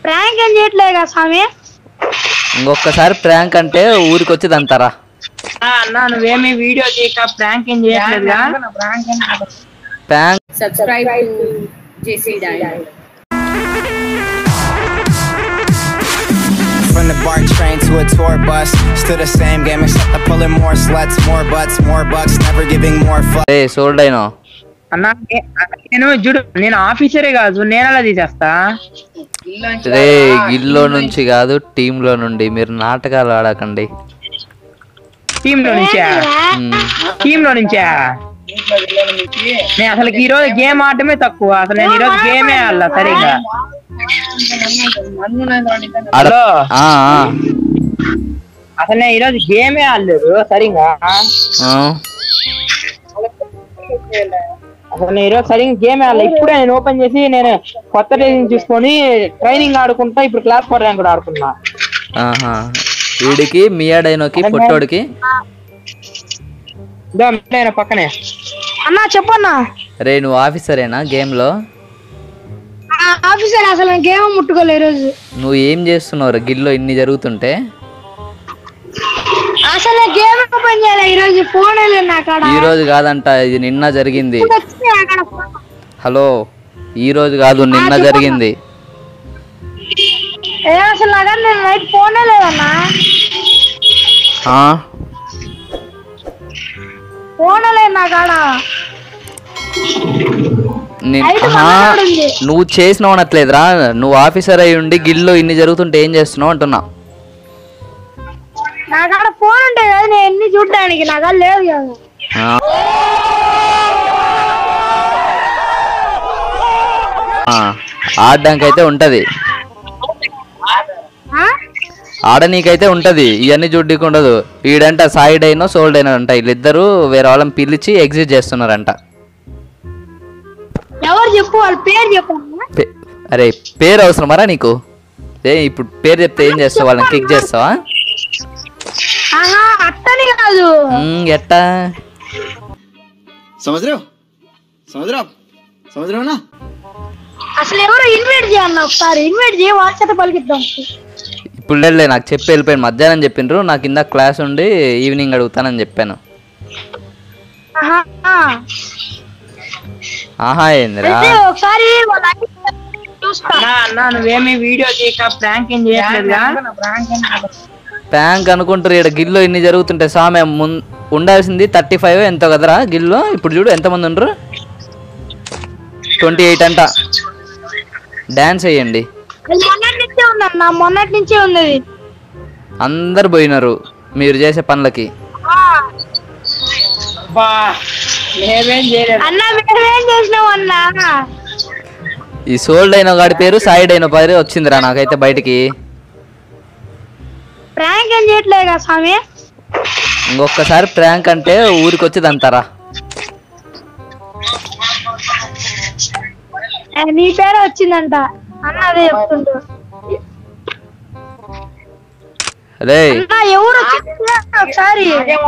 Prank ఏం చేయట్లేదు కదా స్వామి ఇంకొకసారి ప్రాంక్ అంటే ఊరికి వచ్చి దంతారా ఆ, అన్నా నువ్వేమి వీడియో చేయక ప్రాంక్ ఏం చేయట్లేదుగా prank subscribe to JC Diamond. From the BART train to a tour bus, still the same game except I'm pulling more sluts, more butts, more bucks, never giving more fucks. రే sold అయినో అన్నా నే- నేను చూడు నేను ఆఫీసరే కాదు నేను అలా తీసేస్తా రే గిల్లో నుంచి కాదు టీమ్ లో నుండి మీరు నాటకాలు ఆడకండి టీమ్ లో నుంచా ఉమ్. టీమ్ లో నుంచా నేను అసలు ఈ రోజు గేమ్ ఆడటమే తక్కువ అసలు నేను ఈ రోజు గేమే ఆడలా సరిగ్గా ఆడ హలో ఆ, ఆ, అసలు నేను ఈ రోజు గేమే ఆడలేదు సరిగ్గా ఆ. అసలు నేను ఈ రోజు సరిగ్గా గేమే ఆడలేదు ఇప్పుడే నేను ఓపెన్ చేసి నేను కొత్త ట్రైనింగ్ చూసుకొని ట్రైనింగ్ ఆడుకుంటా ఇప్పుడు క్లాస్ ఫోర్ ర్యాంక్ కూడా ఆడుకున్నా ఆహా వీడికి మియాడైనోకి పొట్టోడికి ఇదో నేను పక్కనే అన్నా చెప్పన్నా రే నువ్వు ఆఫీసరేనా గేమ్ లో ఆ ఆఫీసర్ అసలు నేను గేమ్ ముట్టుకోలే ఈరోజు నువ్వు ఏం చేస్తున్నావు గిల్లో ఇన్ని జరుగుతుంటే అసలు నేను గేమ్ ఓపెన్ చేయలే ఈరోజు ఫోన్ లేదు నా కాడ ఈ రోజు కాదంట ఇది నిన్న జరిగింది ఇప్పుడు వచ్చింది నా కాడ phone. హలో ఈ రోజు కాదు నిన్న జరిగింది ఏ అసలు నా కాడ నేను నైట్ ఫోనే లేదన్నా ఆ? ఫోనే లేదు నా కాడ ని- అయితే ఆహా, మనోడు ఉంది. నువ్వు చేసినావు అనట్లేదురా నువ్వు ఆఫీసర్ అయి ఉండి గిల్లో ఇన్ని జరుగుతుంటే ఏం చేస్తున్నావు అంటున్నా నా కాడ ఫోన్ ఉంటే కదా నేను ఎన్ని చూడడానికి నా కాడ లేదు కదా ఆ. ఆ, ఆడడానికి అయితే ఉంటది ఆ? ఆడనీకైతే ఉంటది ఇవన్నీ చూడ్డానికి ఉండదు వీడంట సాయిడ్ అయినో సోల్డ్ అయినో అంట వీళ్ళిద్దరూ వేరే వాళ్ళని పిలిచి ఎగ్జిట్ చేస్తున్నారంట ఎవరు చెప్పు వాళ్ళ పేరు చెప్పు అన్నా. పే- అరే పేరు అవసరమారా నీకు ఏ ఇప్పుడు పేరు చెప్తే ఏం చేస్తావు వాళ్ళని కిక్ చేస్తావా ఆహా అట్టని కాదు మ్మ్, ఎట్టా समझ रहे हो समझ रहे हो आप समझ रहे हो ना అసలు ఎవరు ఇన్వైట్ చేయన్న ఒకసారి ఇన్వైట్ చేయి వాట్సాప్ పలికిద్దాం ఇప్పుడు లేదులే నాకు చెప్పి వెళ్ళిపోయాను మధ్యాహ్నం చెప్పిండ్రు నాకు ఇందా క్లాస్ ఉండి ఈవినింగ్ అడుగుతానని చెప్పాను ఆహా ఆహా ఏందిరా అయితే ఒకసారి వాళ్ళ అయ్య చూస్తా అన్నా అన్నా నువ్వేమి వీడియో చేయక ప్రాంక్ ఏం చేయట్లేదుగా ప్యాంక్ అనుకుంటారు ఇక్కడ గిల్లో ఇన్ని జరుగుతుంటే సామె ముం ఉండాల్సింది థర్టీ ఫైవ్ ఎంతో కదరా గిల్లో ఇప్పుడు చూడు ఎంతమంది ఉండరు ట్వంటీ ఎయిట్ అంట డ్యాన్స్ వేయండి అది మొన్నటి నుంచే ఉందన్న మొన్నటి నుంచే ఉంది అది. అందరు పోయినారు మీరు చేసే పనులకి ఆ, బా మేమేం చేయలేదు అన్న మేమేం చేసినాం అన్నా ఈ సోల్డ్ అయిన వాడి పేరు సాయిడ్ అయిన పేరు వచ్చిందిరా నాకైతే బయటికి ప్రాంక్ ఏం చేయట్లేదు కదా స్వామి ఇంకొకసారి ప్రాంక్ అంటే ఊరికి వచ్చి దంతారా ఆ, నీ పేరే వచ్చిందంట అన్న అదే చెప్తుండు రే అన్న ఎవరు వచ్చింది ఒకసారి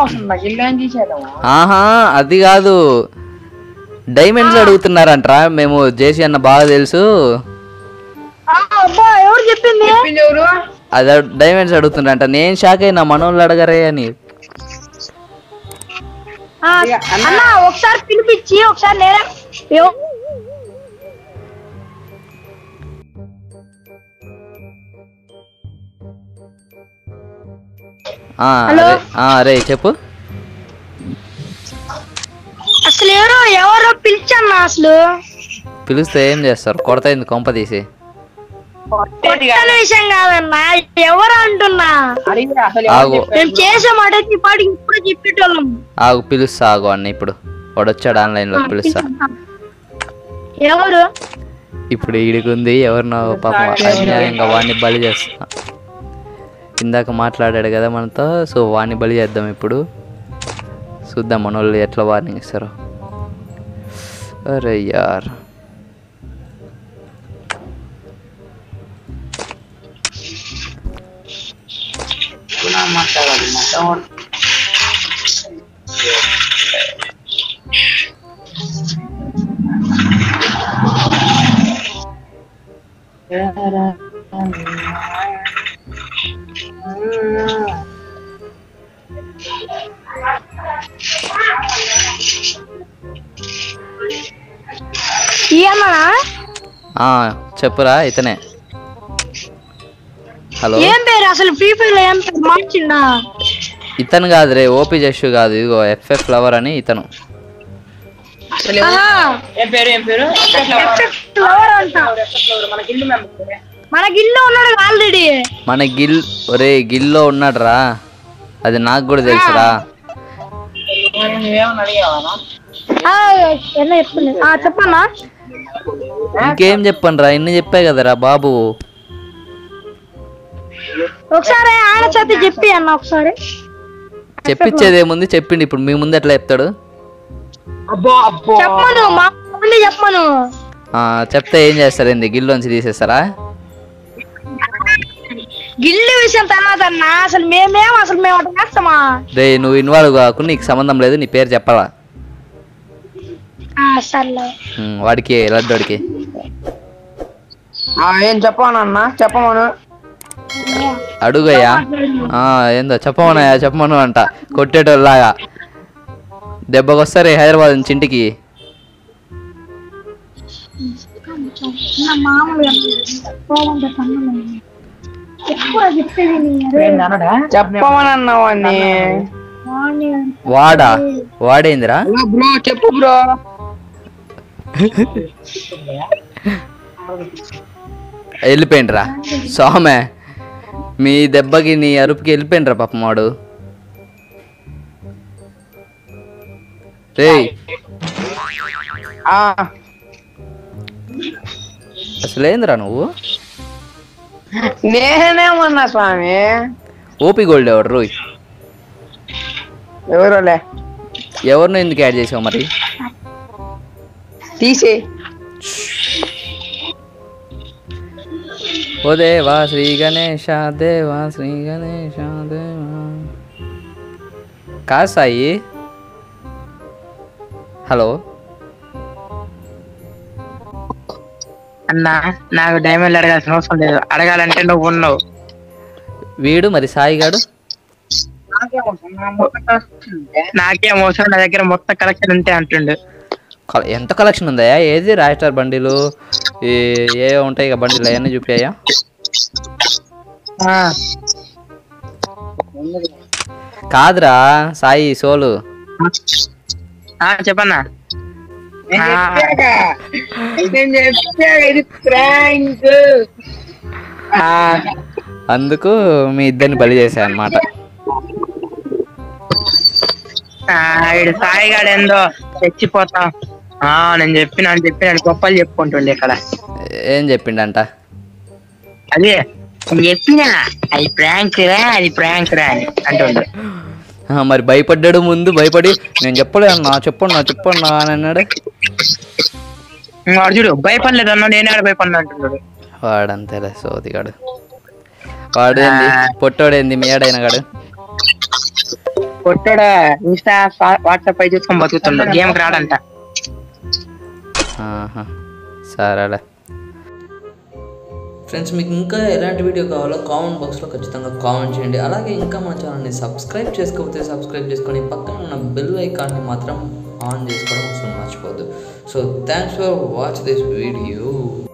ఆహా అది కాదు డైమండ్స్ అడుగుతున్నారంట్రా మేము జేసీ అన్న బాగా తెలుసు ఆ, అబ్బా ఎవరు చెప్పింది అది డైమండ్స్ అడుగుతున్నారంట నేను షాక్ అయినా మనోళ్ళు అడగరే అని ఆ, అన్న ఒకసారి పిలిపించి ఒకసారి నేనే ఎవ- ఆ, హలో? అరే ఆ, అరే చెప్పు అసలు ఎవరో ఎవరో పిలిచన్న అసలు పిలిస్తే ఏం చేస్తారు కొడతాయింది కొంప తీసి కొట్టని విషయం కాదన్నా ఎవరు అంటున్నా అడిగి అసలు ఆగు మేము చేసే మాట అయితే ఈ పాటికి ఇప్పుడు చెప్పేటోళ్ళం ఆగు పిలుస్తా ఆగు అన్న ఇప్పుడు వాడు వచ్చాడు ఆన్లైన్లో పిలుస్తా ఎవరు ఇప్పుడు ఈడికి ఉంది ఎవరినో పాపం అన్యాయంగా వాడిని బలి చేస్తా ఇందాక మాట్లాడాడు కదా మనతో సో వాడిని బలి చేద్దాం ఇప్పుడు చూద్దాం మన వాళ్ళు ఎట్లా వార్నింగ్ ఇస్తారో అరే యార్ ఈ అన్ననా ఆ, చెప్పురా ఇతనే హలో ఏం పేరు అసలు ఫ్రీ ఫైర్ లో ఏం పేరు మార్చిండా ఇతను కాదు రే ఓపీ జష్ కాదు ఇదిగో ఎఫ్ఎఫ్ ఫ్లవర్ అని ఇతను అసలు ఆహా, ఏం పేరు ఏం పేరు FF ఫ్లవర్ అంట మనకి ఇల్లు మెంబర్ మన గిల్లో ఉన్నాడు ఆల్రెడీ మన గిల్ ఒరే గిల్లో ఉన్నాడురా అది నాకు కూడా తెలుసురా ఏమన్నా అడిగావా என்ன చెప్తుంది ఆ చెప్పన్నా ఇంకేం చెప్పను రా ఇన్ని చెప్పా కదరా బాబు ఒకసారి ఆయన చేత చెప్పి అన్న ఒకసారి చెప్పించేది ఏముంది చెప్పిండి ఇప్పుడు మీ ముందు ఎట్లా చెప్తాడు అబ్బో అబ్బో చెప్పమను మా ముందు చెప్పమను ఆ, చెప్తే ఏం చేస్తారు ఏంది గిల్లోంచి తీసేస్తారా గిల్లి విషయం తర్వాత అన్న అసలు మేమేం అసలు మేము అట్లా చేస్తామా రే నువ్వు ఇన్వాల్వ్ కాకు నీకు సంబంధం లేదు నీ పేరు చెప్పాలా ఆ, సర్లే ఉమ్, వాడికి లడ్డోడికి ఆ, ఏం చెప్పానన్నా చెప్పమను అడుగయ్యా ఆ, ఏందో చెప్పమనయ్యా చెప్పమను అంట కొట్టేటోళ్ళలాగా దెబ్బకి వస్తారే హైదరాబాద్ నుంచి ఇంటికి నా మామూలుగా పోవంటే పన్నులు. ఎక్కువ చెప్పేది నీ అరే చెప్పమనన్నా వాడిని వాణ్ణి వాడా వాడేందిరా బ్రో చెప్పు బ్రో వెళ్ళిపోయిండ్రా సోమే మీ దెబ్బకి నీ అరుపుకి వెళ్ళిపోయిండ్రా పాపం వాడు రేయ్ ఆ, అసలు ఏందిరా నువ్వు నేనేమన్నా స్వామి ఓపీ గోల్డ్ ఎవరు రోయ్ ఎవరోలే ఎవరిని ఎందుకు యాడ్ చేసావు మరి తీసే ఓ దేవా శ్రీ గణేశ దేవా శ్రీ గణేశ దేవా కాదు సాయి హలో అన్నా నాకు డైమండ్ అడగాల్సిన అవసరం లేదు అడగాలంటే నువ్వు ఉన్నావు వీడు మరి సాయి గాడు నాకేం అవసరం నా దగ్గర మొత్తం కలెక్షన్ ఉంటే అంటుండు కల- ఎంత కలెక్షన్ ఉందయ్యా ఏది రాయిస్టార్ బండిలు ఈ ఏ ఉంటాయి ఇక బండిలు అవన్నీ చూపాయా ఆ, కాదురా సాయి సోలు ఆ, చెప్పన్నా ఇది prank. ఆ, అందుకు మీ ఇద్దరిని బలి చేశాయి అనమాట ఆ, ఈడు సాయిగాడు ఏందో చచ్చిపోతాం ఆ నేను చెప్పిన అని చెప్పి నేను గొప్పలు చెప్పుకుంటుండే ఇక్కడ ఏం చెప్పిండంట అదే నేను చెప్పిన అది ప్రాంక్ రా అది ప్రాంక్ రా అని అంటుండే ఆ, మరి భయపడ్డాడు ముందు భయపడి నేను చెప్పలే అన్నా చెప్పన్నా చెప్పన్నా అని అన్నాడు వాడు చూడు భయపడలేదు అన్నా నేనే ఆడ భయపడినా అంటున్నాడు వాడంతేలే సోదిగాడు వాడు ఏంది పొట్టోడేంది మీ ఏడైనా గాడు కొట్టాడా ఇన్స్టా వాట్సాప్ అయి చూసుకొని బతుకుతుండు గేమ్ రాడంట ఆహా. సరేలే ఫ్రెండ్స్ మీకు ఇంకా ఎలాంటి వీడియో కావాలో కామెంట్ బాక్స్లో ఖచ్చితంగా కామెంట్ చేయండి అలాగే ఇంకా మన ఛానల్ని సబ్స్క్రైబ్ చేసుకోకపోతే సబ్స్క్రైబ్ చేసుకొని పక్కన ఉన్న బెల్ ఐకాన్ని మాత్రం ఆన్ చేసుకోవడం అసలు మర్చిపోద్దు so thanks for watch this video